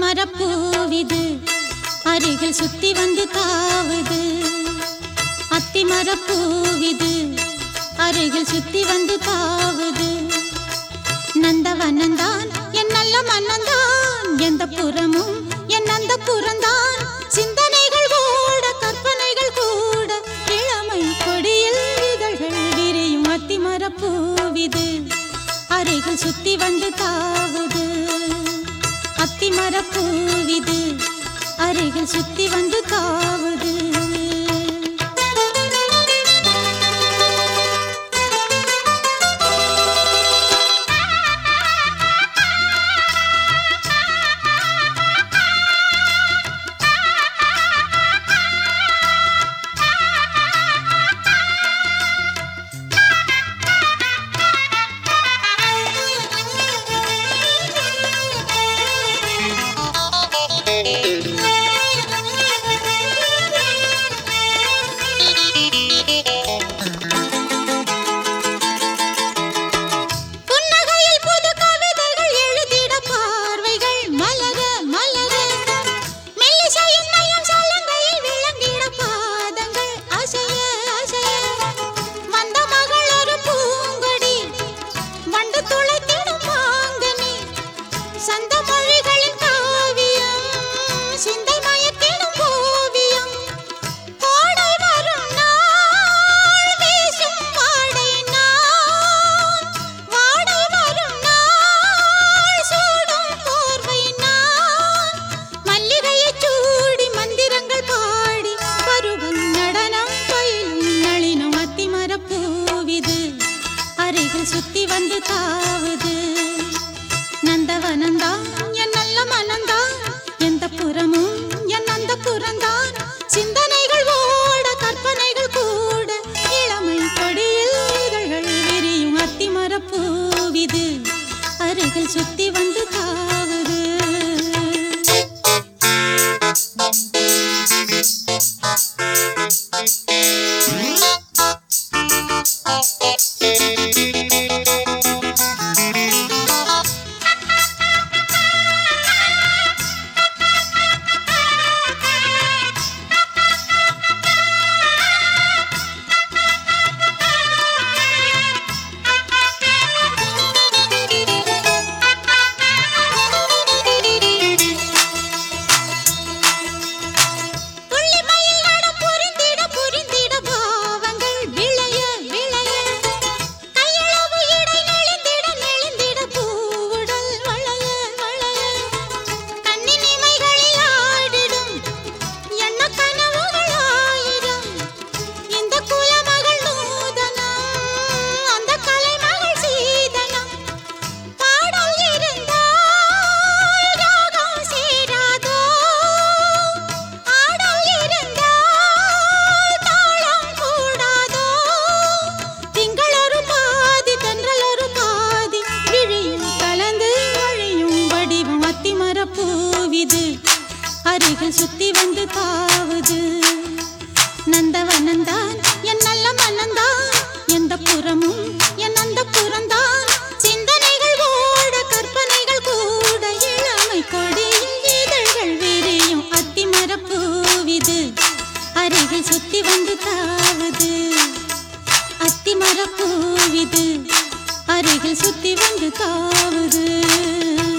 மரப்பூவிது அருகில் சுத்தி வந்து தாவுது அத்தி மரப்பூவிது அருகில் சுத்தி வந்து தாவுது நந்தவனந்தான் என் நல்ல மன்னந்தான் எந்த புறமும் என் அந்த புறந்தான் சிந்தனைகள் ஓட கற்பனைகள் கூட இளமை கொடியில் இதழ்கள் விரியும் அத்தி மரப்பூவிது அருகில் சுத்தி வந்து தாவுது அத்தி மரப்பூவிது அருகில் சுத்தி வந்து தாவுது புன்னகையில் புது கவிதைகள் எழுதிட பார்வைகள் மலர மலர மெல்லிசையின் நயம் சலங்கையில் விளங்கிட பாதங்கள் அசைய அசைய வந்த மகள் ஒரு பூங்கொடி வண்டு துளைத்திடும் மாங்கனி சந்த மொழிகளின் காவியம் சிந்தை மயக்கிடும் ஓவியம் கோடை வரும் நாள் வீசும் வாடை நான் வாடை வரும் நாள் சூடும் போர்வை நான் மல்லிகையைச் சூடி மந்திரங்கள் பாடி பருவம் நடனம் பயிலும் நளினம் அத்திமரப் பூவிது அருகில் சுத்தி வந்து தாவுது நந்தவனந்தான் என் நல்ல மனந்தான் எந்த புறமும் என் அந்த புறந்தான் சிந்தனைகள் ஓட கற்பனைகள் கூட இளமை கொடியில் இதழ்கள் விரியும் அத்திமரப் பூவிது அருகில் சுத்தி வந்து தாவுது புள்ளிமயில் நடம் புரிந்திட புரிந்திட பாவங்கள் விளைய விளைய கையளவு இடை நெளிந்திட நெளிந்திட பூவுடல் வளைய வளைய கண்ணின் இமைகளில் ஆடிடும் எண்ண கனவுகள் ஆயிரம் இந்த குலமகள் நூதனம் அந்த கலைமகள் சீதனம் பாடல் இருந்தால் ராகம் சேராதோ ஆடல் இருந்தால் தாளம் கூடாதோ திங்களொரு பாதி தென்றலொரு பாதி விழியும் கலந்து வழியும் வடிவம் அத்திமரப் பூவிது அருகில் சுத்தி வந்து தாவுது நந்தவனந்தான் என் நல்ல மனந்தான் எந்த புறமும் என் அந்த புறந்தான் சிந்தனைகள் ஓட கற்பனைகள் கூட இளமை கொடியில் இதழ்கள் விரியும் அத்திமரப் பூவிது அருகில் சுத்தி வந்து தாவுது அத்திமரப் பூவிது அருகில் சுத்தி வந்து தாவுது